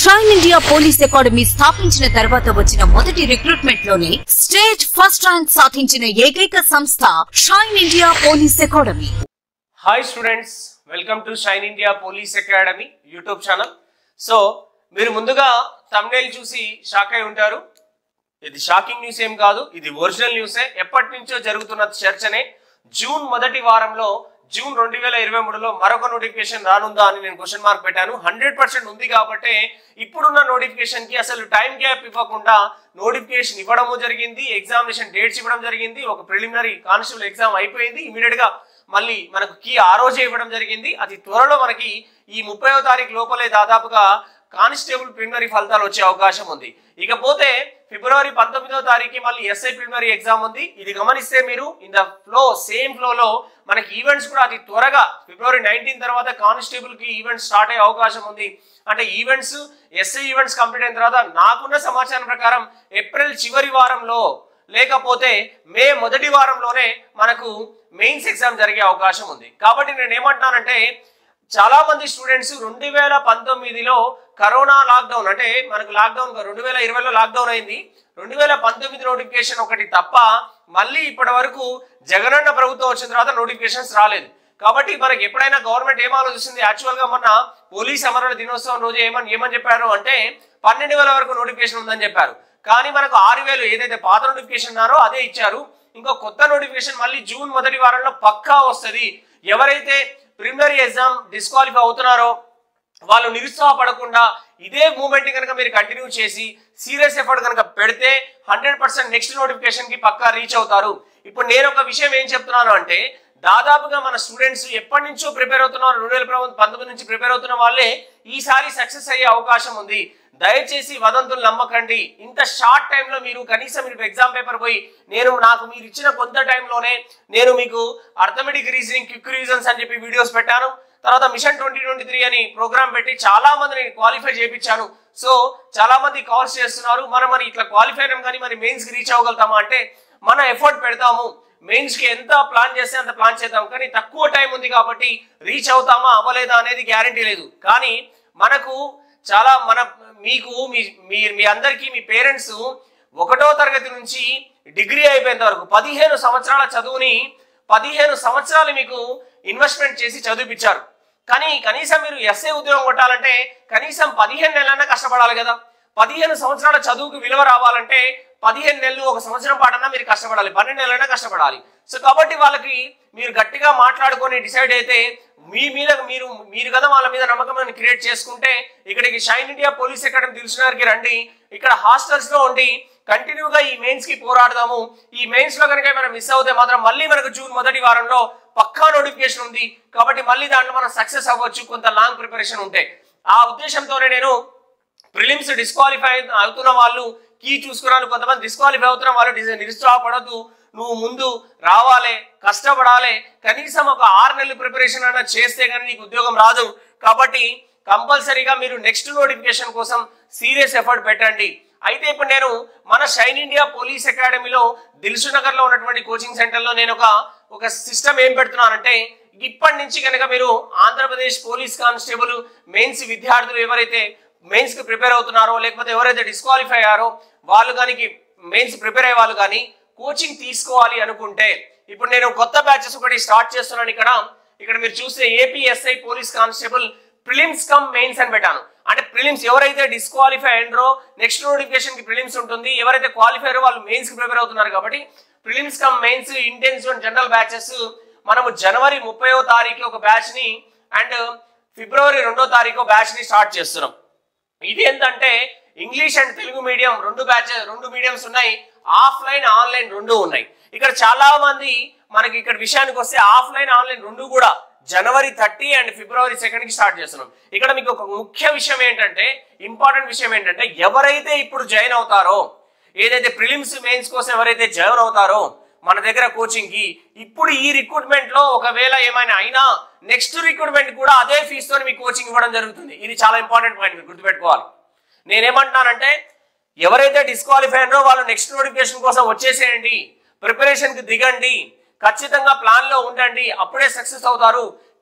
shine India police academy స్థాపించిన తర్వాత వచ్చిన మొదటి రిక్రూట్మెంట్ లోనే స్టేట్ ఫస్ట్ ర్యాంక్ సాధించిన ఏకైక సంస్థ shine India police academy hi students welcome to shine India police academy YouTube channel so మీరు ముందుగా తమ్నేల్ చూసి షాక్ అయి ఉంటారు ఇది షాకింగ్ న్యూస్ ఏం కాదు ఇది ఒరిజినల్ న్యూసే ఎప్పటి నుంచో జరుగుతున్న చర్చనే జూన్ మొదటి వారంలో జూన్ రెండు వేల ఇరవై మూడులో మరొక నోటిఫికేషన్ రానుందా అని నేను క్వశ్చన్ మార్క్ పెట్టాను హండ్రెడ్ పర్సెంట్ ఉంది కాబట్టి ఇప్పుడున్న నోటిఫికేషన్ కి అసలు టైం గ్యాప్ ఇవ్వకుండా నోటిఫికేషన్ ఇవ్వడము జరిగింది ఎగ్జామినేషన్ డేట్స్ ఇవ్వడం జరిగింది ఒక ప్రిలిమినరీ కానిస్టేబుల్ ఎగ్జామ్ అయిపోయింది ఇమీడియట్ గా మళ్ళీ మనకు కీ ఆ రోజే ఇవ్వడం జరిగింది అతి త్వరలో మనకి ఈ ముప్పైవ తారీఖు లోపలే దాదాపుగా కానిస్టేబుల్ ప్రిలిమినరీ ఫలితాలు వచ్చే అవకాశం ఉంది ఇకపోతే ఫిబ్రవరి పంతొమ్మిదవ తారీఖు మళ్ళీ ఎస్ఐ ప్రిలిమినరీ ఎగ్జామ్ ఉంది ఇది గమనిస్తే మీరు ఇన్ ద ఫ్లో సేమ్ ఫ్లోలో మనకి ఈవెంట్స్ కూడా అతి త్వరగా ఫిబ్రవరి నైన్టీన్ తర్వాత కానిస్టేబుల్ కి ఈవెంట్స్ స్టార్ట్ అయ్యే అవకాశం ఉంది అంటే ఈవెంట్స్ ఎస్ఐ ఈవెంట్స్ కంప్లీట్ అయిన తర్వాత నాకున్న సమాచారం ప్రకారం ఏప్రిల్ చివరి వారంలో లేకపోతే మే మొదటి వారంలోనే మనకు మెయిన్స్ ఎగ్జామ్ జరిగే అవకాశం ఉంది కాబట్టి నేను ఏమంటున్నానంటే చాలా మంది స్టూడెంట్స్ రెండు వేల పంతొమ్మిదిలో కరోనా లాక్డౌన్ అంటే మనకు లాక్డౌన్ రెండు వేల ఇరవైలో లాక్డౌన్ అయింది రెండు వేల పంతొమ్మిది నోటిఫికేషన్ ఒకటి తప్ప మళ్ళీ ఇప్పటి వరకు జగనన్న ప్రభుత్వం వచ్చిన తర్వాత నోటిఫికేషన్స్ రాలేదు కాబట్టి మనకి ఎప్పుడైనా గవర్నమెంట్ ఏం ఆలోచిస్తుంది యాక్చువల్ గా మొన్న పోలీస్ అమరుల దినోత్సవం రోజు ఏమని ఏమని చెప్పారు అంటే పన్నెండు వేల వరకు నోటిఫికేషన్ ఉందని చెప్పారు కానీ మనకు ఆరు వేలు ఏదైతే పాత నోటిఫికేషన్ ఉన్నారో అదే ఇచ్చారు ఇంకో కొత్త నోటిఫికేషన్ మళ్ళీ జూన్ మొదటి వారంలో పక్కా వస్తుంది ఎవరైతే ప్రిలిమినరీ ఎగ్జామ్ డిస్క్వాలిఫై అవుతున్నారో వాళ్ళు నిరుత్సాహపడకుండా ఇదే మూమెంట్ కనుక మీరు కంటిన్యూ చేసి సీరియస్ ఎఫర్ట్ కనుక పెడితే హండ్రెడ్ పర్సెంట్ నెక్స్ట్ నోటిఫికేషన్ కి పక్కా రీచ్ అవుతారు ఇప్పుడు నేను ఒక విషయం ఏం చెప్తున్నాను అంటే దాదాపుగా మన స్టూడెంట్స్ ఎప్పటి నుంచో ప్రిపేర్ అవుతున్నారు రెండు వేల పంతొమ్మిది నుంచి ప్రిపేర్ అవుతున్న వాళ్ళే ఈసారి సక్సెస్ అయ్యే అవకాశం ఉంది దయచేసి వదంతులు నమ్మకండి ఇంత షార్ట్ టైంలో మీరు కనీసం మీరు ఎగ్జామ్ పేపర్ పోయి నేను నాకు మీరు ఇచ్చిన కొంత టైంలోనే నేను మీకు అర్థమెటిక్ రీజనింగ్ క్విక్ రీజన్స్ అని చెప్పి వీడియోస్ పెట్టాను తర్వాత మిషన్ ట్వంటీ ట్వంటీ త్రీ అని ప్రోగ్రామ్ పెట్టి చాలా మందిని క్వాలిఫై చేయించాను సో చాలా మంది కాల్స్ చేస్తున్నారు మనం మరి ఇట్లా క్వాలిఫై అయినాం కానీ మరి మెయిన్స్ కి రీచ్ అవ్వగలుగుతామా అంటే మన ఎఫర్ట్ పెడతాము మెయిన్స్ కి ఎంత ప్లాన్ చేస్తే అంత ప్లాన్ చేద్దాం కానీ తక్కువ టైం ఉంది కాబట్టి రీచ్ అవుతామా అవ్వలేదా అనేది గ్యారంటీ లేదు కానీ మనకు చాలా మన మీకు మీ మీ మీ అందరికీ మీ పేరెంట్స్ ఒకటో తరగతి నుంచి డిగ్రీ అయిపోయేంత వరకు పదిహేను సంవత్సరాల చదువుని పదిహేను సంవత్సరాలు మీకు ఇన్వెస్ట్మెంట్ చేసి చదివిపించారు కానీ కనీసం మీరు ఎస్ఏ ఉద్యోగం కొట్టాలంటే కనీసం పదిహేను నెలలన్నా కష్టపడాలి కదా పదిహేను సంవత్సరాల చదువుకు విలువ రావాలంటే పదిహేను నెలలు ఒక సంవత్సరం పాటన్నా మీరు కష్టపడాలి పన్నెండు నెలలైనా కష్టపడాలి సో కాబట్టి వాళ్ళకి మీరు గట్టిగా మాట్లాడుకొని డిసైడ్ అయితే మీ మీద మీరు మీరు కదా వాళ్ళ మీద నమ్మకం క్రియేట్ చేసుకుంటే ఇక్కడికి షైన్ ఇండియా పోలీస్ అకాడమీ తెలిసినారికి రండి ఇక్కడ హాస్టల్స్ లో ఉండి కంటిన్యూగా ఈ మెయిన్స్ కి పోరాడదాము ఈ మెయిన్స్ లో కనుక మనం మిస్ అవుతే మాత్రం మళ్ళీ మనకు జూన్ మొదటి వారంలో పక్కా నోటిఫికేషన్ ఉంది కాబట్టి మళ్ళీ దాంట్లో మనం సక్సెస్ అవ్వచ్చు కొంత లాంగ్ ప్రిపరేషన్ ఉంటే ఆ ఉద్దేశంతోనే నేను ప్రిలిమ్స్ డిస్క్వాలిఫై అవుతున్న వాళ్ళు కీ చూసుకున్నాను కొంతమంది డిస్క్వాలిఫై అవుతున్న వాళ్ళు డిజైన్ నిరుత్సాహపడద్దు నువ్వు ముందు రావాలి కష్టపడాలి కనీసం ఒక ఆరు నెలలు ప్రిపరేషన్ అయినా చేస్తే కానీ నీకు ఉద్యోగం రాదు కాబట్టి కంపల్సరీగా మీరు నెక్స్ట్ నోటిఫికేషన్ కోసం సీరియస్ ఎఫర్ట్ పెట్టండి అయితే ఇప్పుడు నేను మన షైన్ ఇండియా పోలీస్ అకాడమీలో దిల్సు నగర్ లో ఉన్నటువంటి కోచింగ్ సెంటర్ లో నేను ఒక ఒక సిస్టమ్ ఏం పెడుతున్నానంటే ఇప్పటి నుంచి కనుక మీరు ఆంధ్రప్రదేశ్ పోలీస్ కానిస్టేబుల్ మెయిన్స్ విద్యార్థులు ఎవరైతే మెయిన్స్ కి ప్రిపేర్ అవుతున్నారో లేకపోతే ఎవరైతే డిస్క్వాలిఫై అయ్యారో వాళ్ళు కానీ మెయిన్స్ ప్రిపేర్ అయ్యే వాళ్ళు కానీ కోచింగ్ తీసుకోవాలి అనుకుంటే ఇప్పుడు నేను కొత్త బ్యాచెస్ ఒకటి స్టార్ట్ చేస్తున్నాను ఇక్కడ ఇక్కడ మీరు చూస్తే APSI police constable prelims cum mains అని పెట్టాను అంటే ప్రిలిమ్స్ ఎవరైతే డిస్క్వాలిఫై అయినరో నెక్స్ట్ నోటిఫికేషన్ కి ప్రిలిమ్స్ ఉంటుంది ఎవరైతే క్వాలిఫై అయ్యారో వాళ్ళు మెయిన్స్ కి ప్రిపేర్ అవుతున్నారు కాబట్టి prelims cum mains intensive and general batches మనము జనవరి ముప్పైవ తారీఖు ఒక బ్యాచ్ ని అండ్ ఫిబ్రవరి రెండో తారీఖు బ్యాచ్ ని స్టార్ట్ చేస్తున్నాం ఇది ఏంటంటే ఇంగ్లీష్ అండ్ తెలుగు మీడియం రెండు బ్యాచ్ రెండు మీడియంస్ ఉన్నాయి ఆఫ్లైన్ ఆన్లైన్ రెండు ఉన్నాయి ఇక్కడ చాలా మంది మనకి ఇక్కడ విషయానికి వస్తే ఆఫ్లైన్ ఆన్లైన్ రెండు కూడా జనవరి థర్టీ అండ్ ఫిబ్రవరి సెకండ్ కి స్టార్ట్ చేస్తున్నాం ఇక్కడ మీకు ఒక ముఖ్య విషయం ఏంటంటే ఇంపార్టెంట్ విషయం ఏంటంటే ఎవరైతే ఇప్పుడు జాయిన్ అవుతారో ఏదైతే ప్రిలిమ్స్ మెయిన్స్ కోసం ఎవరైతే జాయిన్ అవుతారో మన దగ్గర కోచింగ్ కి ఇప్పుడు ఈ రిక్రూట్మెంట్ లో ఒకవేళ ఏమైనా అయినా నెక్స్ట్ రిక్రూట్మెంట్ కూడా అదే ఫీజుతో మీకు కోచింగ్ ఇవ్వడం జరుగుతుంది ఇది చాలా ఇంపార్టెంట్ పాయింట్ మీరు గుర్తుపెట్టుకోవాలి నేనేమంటున్నానంటే ఎవరైతే డిస్క్వాలిఫై అయినారో వాళ్ళు నెక్స్ట్ నోటిఫికేషన్ కోసం వచ్చేసేయండి ప్రిపరేషన్ కి దిగండి ఖచ్చితంగా ప్లాన్ లో ఉండండి అప్పుడే సక్సెస్ అవుతారు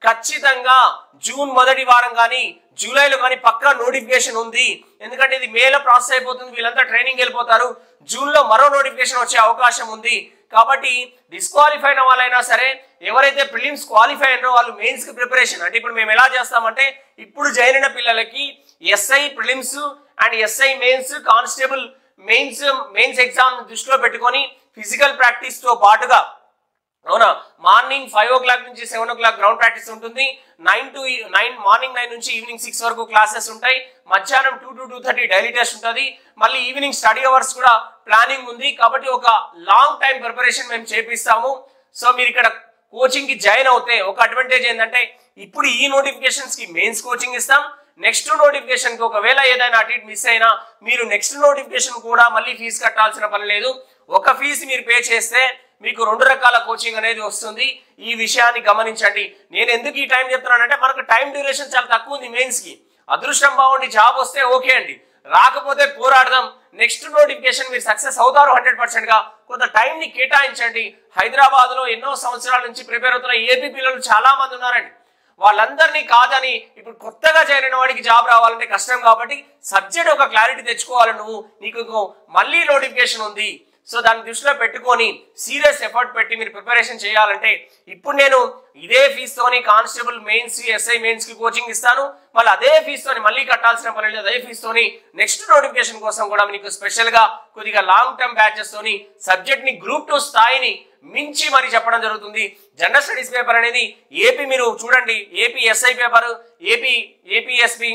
ఖచ్చితంగా జూన్ మొదటి వారం కానీ జూలైలో కానీ పక్కా నోటిఫికేషన్ ఉంది ఎందుకంటే ఇది మేలో ప్రాసెస్ అయిపోతుంది వీళ్ళంతా ట్రైనింగ్ వెళ్ళిపోతారు జూన్ లో మరో నోటిఫికేషన్ వచ్చే అవకాశం ఉంది కాబట్టి డిస్క్వాలిఫై అయిన వాళ్ళైనా సరే ఎవరైతే ప్రిలిమ్స్ క్వాలిఫై అయినారో వాళ్ళు మెయిన్స్ కి ప్రిపరేషన్ అంటే ఇప్పుడు మేము ఎలా చేస్తామంటే ఇప్పుడు జాయిన్ అయిన పిల్లలకి SI prelims and SI mains constable mains mains exam దృష్టిలో పెట్టుకొని ఫిజికల్ ప్రాక్టీస్ తో పాటుగా అవునా మార్నింగ్ ఫైవ్ ఓ క్లాక్ నుంచి seven o'clock ground practice ఉంటుంది nine to nine morning nine నుంచి ఈవినింగ్ సిక్స్ వరకు క్లాసెస్ ఉంటాయి మధ్యాహ్నం two to two thirty daily test ఉంటుంది మళ్ళీ ఈవినింగ్ స్టడీ అవర్స్ కూడా ప్లానింగ్ ఉంది కాబట్టి ఒక లాంగ్ టైం ప్రిపరేషన్ మేము చేపిస్తాము సో మీరు ఇక్కడ కోచింగ్ కి జాయిన్ అవుతే ఒక అడ్వాంటేజ్ ఏంటంటే ఇప్పుడు ఈ నోటిఫికేషన్స్ కి మెయిన్స్ కోచింగ్ ఇస్తాం నెక్స్ట్ నోటిఫికేషన్ కి ఒకవేళ ఏదైనా అటు ఇటు మిస్ అయినా మీరు నెక్స్ట్ నోటిఫికేషన్ కూడా మళ్ళీ ఫీజు కట్టాల్సిన పని లేదు ఒక ఫీజు మీరు పే చేస్తే మీకు రెండు రకాల కోచింగ్ అనేది వస్తుంది ఈ విషయాన్ని గమనించండి నేను ఎందుకు ఈ టైం చెప్తున్నానంటే మనకు టైం డ్యూరేషన్ చాలా తక్కువ ఉంది మెయిన్స్ కి అదృష్టం బాగుండి జాబ్ వస్తే ఓకే అండి రాకపోతే పోరాడదాం నెక్స్ట్ నోటిఫికేషన్ మీరు సక్సెస్ అవుతారు హండ్రెడ్ పర్సెంట్ గా కొంత టైం ని కేటాయించండి హైదరాబాద్ లో ఎన్నో సంవత్సరాల నుంచి ప్రిపేర్ అవుతున్న ఏపీ పిల్లలు చాలా మంది ఉన్నారండి వాళ్ళందరినీ కాదని ఇప్పుడు కొత్తగా చేరిన వాడికి జాబ్ రావాలంటే కష్టం కాబట్టి సబ్జెక్ట్ ఒక క్లారిటీ తెచ్చుకోవాలి నువ్వు నీకు ఇంకో మళ్ళీ నోటిఫికేషన్ ఉంది సో దాన్ని దృష్టిలో పెట్టుకొని సీరియస్ ఎఫర్ట్ పెట్టి మీరు ప్రిపరేషన్ చేయాలంటే ఇప్పుడు నేను ఇదే ఫీజుతోని కానిస్టేబుల్ మెయిన్స్ ఎస్ఐ మెయిన్స్ కి కోచింగ్ ఇస్తాను మళ్ళీ అదే ఫీజుతోని మళ్ళీ కట్టాల్సిన పని లేదు అదే ఫీజుతోని నెక్స్ట్ నోటిఫికేషన్ కోసం కూడా మీకు స్పెషల్ గా కొద్దిగా లాంగ్ టర్మ్ బ్యాచెస్ తోని సబ్జెక్ట్ ని గ్రూప్ టూ స్థాయిని మించి మరి చెప్పడం జరుగుతుంది జనరల్ స్టడీస్ పేపర్ అనేది ఏపీ మీరు చూడండి AP SI paper AP APSP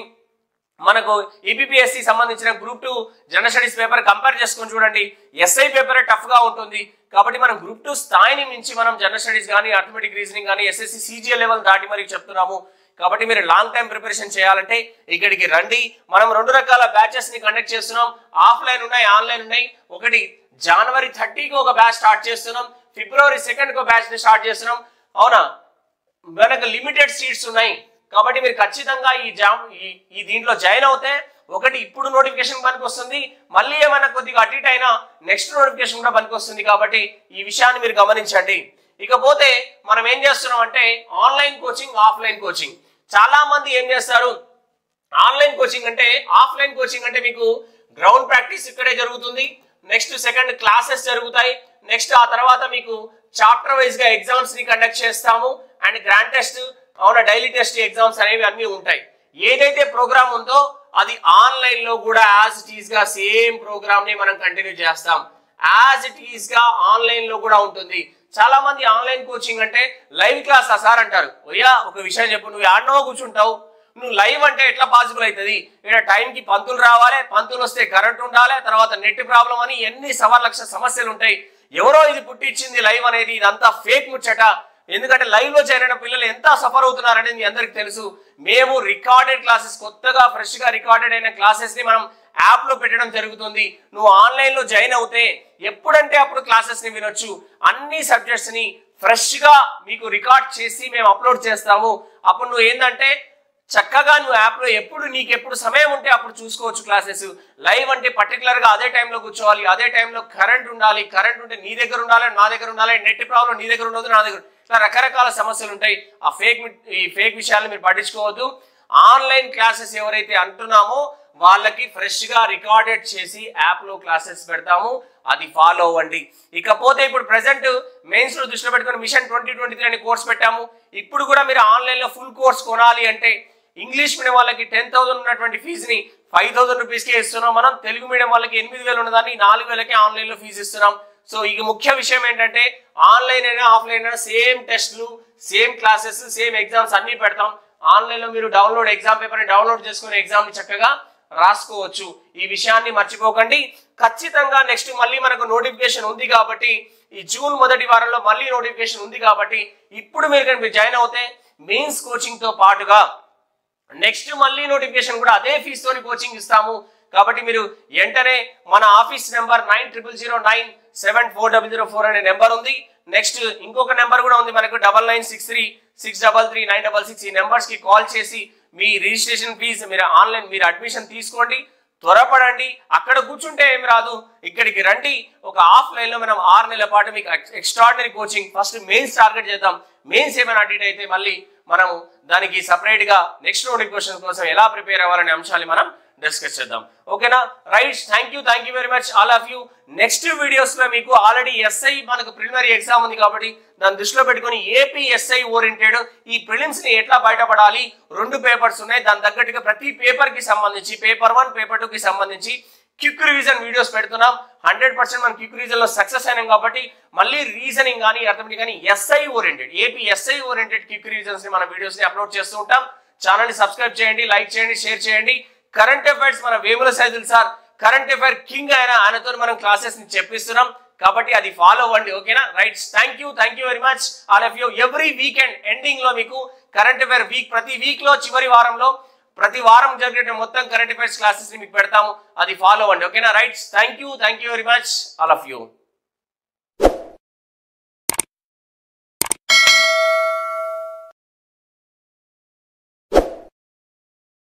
మనకు ఈపీపీఎస్సి సంబంధించిన group two general studies paper compare చేసుకొని చూడండి ఎస్ఐ పేపరే టఫ్ గా ఉంటుంది కాబట్టి మనం గ్రూప్ టూ స్థాయిని మించి మనం జనరల్ స్టడీస్ కానీ అథమెటిక్ రీజనింగ్ కానీ ఎస్ఎస్సి సీజీఎల్ లెవెల్ దాటి మరి చెప్తున్నాము కాబట్టి మీరు లాంగ్ టైం ప్రిపరేషన్ చేయాలంటే ఇక్కడికి రండి మనం రెండు రకాల బ్యాచెస్ ని కండక్ట్ చేస్తున్నాం ఆఫ్లైన్ ఉన్నాయి ఆన్లైన్ ఉన్నాయి ఒకటి జనవరి థర్టీకి ఒక బ్యాచ్ స్టార్ట్ చేస్తున్నాం ఫిబ్రవరి సెకండ్ ఒక బ్యాచ్ ని స్టార్ట్ చేస్తున్నాం అవునా మనకు లిమిటెడ్ సీట్స్ ఉన్నాయి కాబట్టి మీరు ఖచ్చితంగా ఈ జామ్ ఈ- ఈ దీంట్లో జాయిన్ అవుతే ఒకటి ఇప్పుడు నోటిఫికేషన్ పనికి వస్తుంది మళ్ళీ ఏమైనా కొద్దిగా అటు ఇటు అయినా నెక్స్ట్ నోటిఫికేషన్ కూడా పనికి వస్తుంది కాబట్టి ఈ విషయాన్ని మీరు గమనించండి ఇకపోతే మనం ఏం చేస్తున్నాం అంటే ఆన్లైన్ కోచింగ్ ఆఫ్లైన్ కోచింగ్ చాలా మంది ఏం చేస్తారు ఆన్లైన్ కోచింగ్ అంటే ఆఫ్లైన్ కోచింగ్ అంటే మీకు గ్రౌండ్ ప్రాక్టీస్ ఇక్కడే జరుగుతుంది నెక్స్ట్ సెకండ్ క్లాసెస్ జరుగుతాయి నెక్స్ట్ ఆ తర్వాత మీకు చాప్టర్ వైజ్ గా ఎగ్జామ్స్ ని కండక్ట్ చేస్తాము అండ్ గ్రాండ్ టెస్ట్ అవునా డైలీ టెస్ట్ ఎగ్జామ్స్ అనేవి అన్ని ఉంటాయి ఏదైతే ప్రోగ్రామ్ ఉందో అది ఆన్లైన్ లో కూడా యాజ్ ఇట్ ఈస్ గా సేమ్ ప్రోగ్రామ్ ని మనం కంటిన్యూ చేస్తాం యాజ్ ఇట్ ఈస్ గా ఆన్లైన్ లో కూడా ఉంటుంది చాలా మంది ఆన్లైన్ కోచింగ్ అంటే లైవ్ క్లాస్ సార్ అంటారు అయ్యా ఒక విషయం చెప్పు నువ్వు ఆడనో కూర్చుంటావు నువ్వు లైవ్ అంటే ఎట్లా పాసిబుల్ అవుతుంది ఇక్కడ టైంకి పంతులు రావాలి పంతులు వస్తే కరెంట్ ఉండాలి తర్వాత నెట్ ప్రాబ్లం అని ఎన్ని సవా లక్ష సమస్యలు ఉంటాయి ఎవరో ఇది పుట్టించింది లైవ్ అనేది ఇదంతా ఫేక్ ముచ్చట ఎందుకంటే లైవ్ లో చేరిన పిల్లలు ఎంత సఫర్ అవుతున్నారనేది మీ అందరికి తెలుసు మేము రికార్డెడ్ క్లాసెస్ కొత్తగా ఫ్రెష్ గా రికార్డెడ్ అయిన క్లాసెస్ ని మనం యాప్ లో పెట్టడం జరుగుతుంది నువ్వు ఆన్లైన్ లో జాయిన్ అవుతే ఎప్పుడంటే అప్పుడు క్లాసెస్ ని వినొచ్చు అన్ని సబ్జెక్ట్స్ ని ఫ్రెష్ గా మీకు రికార్డ్ చేసి మేము అప్లోడ్ చేస్తాము అప్పుడు నువ్వు ఏంటంటే చక్కగా నువ్వు యాప్ లో ఎప్పుడు నీకు ఎప్పుడు సమయం ఉంటే అప్పుడు చూసుకోవచ్చు క్లాసెస్ లైవ్ అంటే పర్టికులర్ గా అదే టైంలో కూర్చోవాలి అదే టైంలో కరెంట్ ఉండాలి కరెంట్ ఉంటే నీ దగ్గర ఉండాలి నా దగ్గర ఉండాలి నెట్ ప్రాబ్లం నీ దగ్గర ఉండదు నా దగ్గర ఇట్లా రకరకాల సమస్యలు ఉంటాయి ఆ ఫేక్ ఈ ఫేక్ విషయాలను మీరు పట్టించుకోవద్దు ఆన్లైన్ క్లాసెస్ ఎవరైతే అంటున్నామో వాళ్ళకి ఫ్రెష్ గా రికార్డెడ్ చేసి యాప్ లో క్లాసెస్ పెడతాము అది ఫాలో అవ్వండి ఇకపోతే ఇప్పుడు ప్రెసెంట్ మెయిన్స్ లో దృష్టిలో పెట్టుకుని మిషన్ ట్వంటీ ట్వంటీ త్రీ అనే కోర్స్ పెట్టాము ఇప్పుడు కూడా మీరు ఆన్లైన్ లో ఫుల్ కోర్స్ కొనాలి అంటే ఇంగ్లీష్ మీడియం వాళ్ళకి టెన్ థౌసండ్ ఉన్నటువంటి ఫీజుని ఫైవ్ థౌసండ్ రూపీస్కే ఇస్తున్నాం మనం తెలుగు మీడియం వాళ్ళకి ఎనిమిది వేలు ఉన్నదాన్ని నాలుగు వేలకే ఆన్లైన్ లో ఫీజు ఇస్తున్నాం సో ఇక ముఖ్య విషయం ఏంటంటే ఆన్లైన్ అయినా ఆఫ్లైన్ అయినా సేమ్ టెస్ట్లు సేమ్ క్లాసెస్ సేమ్ ఎగ్జామ్స్ అన్ని పెడతాం ఆన్లైన్ లో మీరు డౌన్లోడ్ ఎగ్జామ్ పేపర్ ని డౌన్లోడ్ చేసుకుని ఎగ్జామ్ ని చక్కగా రాసుకోవచ్చు ఈ విషయాన్ని మర్చిపోకండి ఖచ్చితంగా నెక్స్ట్ మళ్ళీ మనకు నోటిఫికేషన్ ఉంది కాబట్టి ఈ జూన్ మొదటి వారంలో మళ్ళీ నోటిఫికేషన్ ఉంది కాబట్టి ఇప్పుడు మీరు కనుక జాయిన్ అవుతే మెయిన్స్ కోచింగ్ తో పాటుగా నెక్స్ట్ మళ్ళీ నోటిఫికేషన్ కూడా అదే ఫీజు తోని కోచింగ్ ఇస్తాము కాబట్టి మీరు వెంటనే మన office number nine triple zero nine seven four double zero four అనే నెంబర్ ఉంది నెక్స్ట్ ఇంకొక నెంబర్ కూడా ఉంది మనకు double nine six three six double three nine double six ఈ నెంబర్స్ కి కాల్ చేసి మీ రిజిస్ట్రేషన్ ఫీజు మీరు ఆన్లైన్ మీరు అడ్మిషన్ తీసుకోండి త్వరపడండి అక్కడ కూర్చుంటే ఏం రాదు ఇక్కడికి రండి ఒక ఆఫ్లైన్ లో మనం ఆరు నెలల పాటు మీకు extraordinary coaching first mains target చేద్దాం మెయిన్స్ ఏమైనా అటు ఇటు అయితే మళ్ళీ మనం దానికి సపరేట్ గా నెక్స్ట్ నోటిఫికేషన్ కోసం ఎలా ప్రిపేర్ అవ్వాలనే అంశాలు మనం డిస్కస్ చేద్దాం ఓకేనా right thank you thank you very much all of you next videos లో మీకు ఆల్రెడీ ఎస్ఐ మనకు ప్రిలిమినరీ ఎగ్జామ్ ఉంది కాబట్టి దాన్ని దృష్టిలో పెట్టుకుని ఏపీ ఎస్ఐ ఓరియంటెడ్ ఈ ప్రిలిమ్స్ ని ఎట్లా బయటపడాలి రెండు పేపర్స్ ఉన్నాయి దాని తగ్గట్టుగా ప్రతి పేపర్ కి సంబంధించి పేపర్ వన్ పేపర్ టూ కి సంబంధించి క్విక్ రివిజన్ వీడియోస్ పెడుతున్నాం హండ్రెడ్ పర్సెంట్ మనం క్విక్ రివిజన్ లో సక్సెస్ అయినాం కాబట్టి మళ్ళీ రీజనింగ్ కానీ అర్థమెటిక్ కానీ SI oriented AP SI oriented quick revisions ని మన వీడియోస్ ని అప్లోడ్ చేస్తూ ఉంటాం ఛానల్ ని సబ్స్క్రైబ్ చేయండి లైక్ చేయండి షేర్ చేయండి కరెంట్ అఫైర్స్ మన Vemula Saidul sir current affair king అయిన ఆయనతో మనం క్లాసెస్ ని చెప్పిస్తున్నాం కాబట్టి అది ఫాలో అవ్వండి ఓకేనా right thank you thank you very much all of you every weekend ending లో మీకు కరెంట్ అఫైర్ వీక్ ప్రతి వీక్ లో చివరి వారంలో ప్రతి వారం జరిగే మొత్తం కరెంట్ అఫైర్స్ క్లాసెస్ ని మీకు పెడతాము అది ఫాలో అవ్వండి ఓకేనా right thank you thank you very much all of you